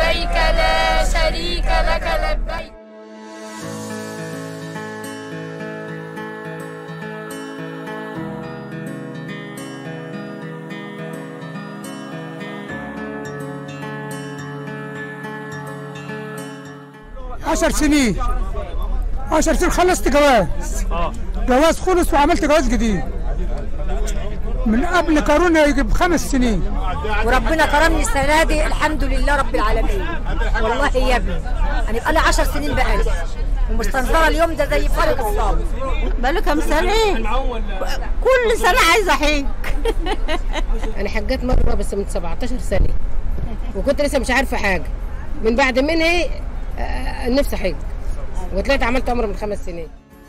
لبيك لا شريك لك لبيك عشر سنين عشر سنين خلصت جواز جواز خلص وعملت جواز جديد من قبل كورونا يجي بخمس سنين وربنا كرمني السنه دي الحمد لله رب العالمين والله يا ابني انا بقى لي 10 سنين بقالي ومستنظره اليوم ده زي فارق الصبر بقاله كام سنة كل سنة عايزة أحج انا حجيت مره بس من 17 سنه وكنت لسه مش عارفه حاجه من بعد منها آه، نفسي احج وطلعت عملت عمره من خمس سنين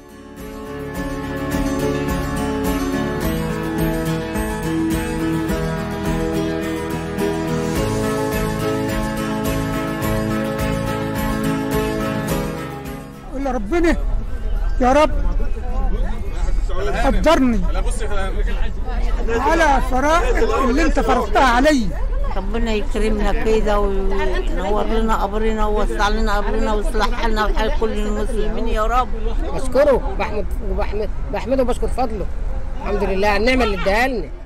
قول ربنا يا رب قدرني على فرائض اللي انت فرضتها علي ربنا يكرمنا كده وينور لنا قبرنا ويوسع لنا قبرنا ويصلح حالنا وحال كل المسلمين يا رب بشكره وبحمد وبحمد بحمده وبشكر فضله الحمد لله على النعمه اللي اداها لنا